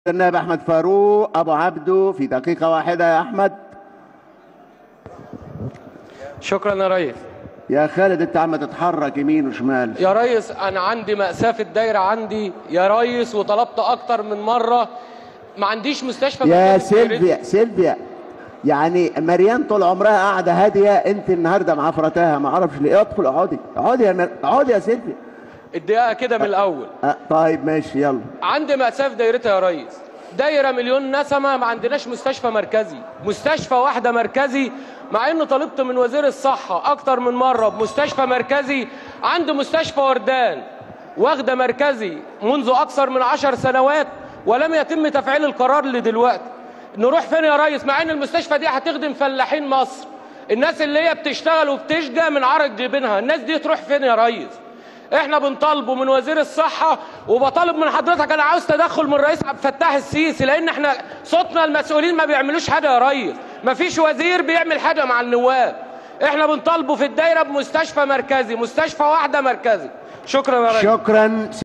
النائب احمد فاروق ابو عبده في دقيقه واحده يا احمد شكرا يا ريس يا خالد انت عم تتحرك يمين وشمال يا ريس انا عندي مأساة في الدايرة عندي يا ريس وطلبت اكتر من مرة ما عنديش مستشفى يا مركزي في دايرتي. سيلفيا سيلفيا يعني مريان طول عمرها قاعده هاديه انت النهارده معفرتاها ما اعرفش ليه ادخل اقعدي اقعدي يا مر... اقعدي يا سيلفيا الدقيقة كده من الاول أه طيب ماشي يلا عندي مأساة في دايرتها يا ريس دايرة مليون نسمة ما عندناش مستشفى مركزي مستشفى واحدة مركزي مع انه طلبت من وزير الصحة اكتر من مرة بمستشفى مركزي عند مستشفى وردان واخدة مركزي منذ اكثر من عشر سنوات ولم يتم تفعيل القرار لدلوقتي نروح فين يا ريس مع ان المستشفى دي هتخدم فلاحين مصر الناس اللي هي بتشتغل وبتشجى من عرق جبينها الناس دي تروح فين يا ريس احنا بنطالبه من وزير الصحة وبطالب من حضرتك انا عاوز تدخل من الرئيس عبد الفتاح السيسي لان احنا صوتنا المسؤولين ما بيعملوش حاجة يا ريس ما فيش وزير بيعمل حاجة مع النواب احنا بنطالبه في الدايرة بمستشفى مركزي مستشفى واحدة مركزي شكرا يا ريس شكرا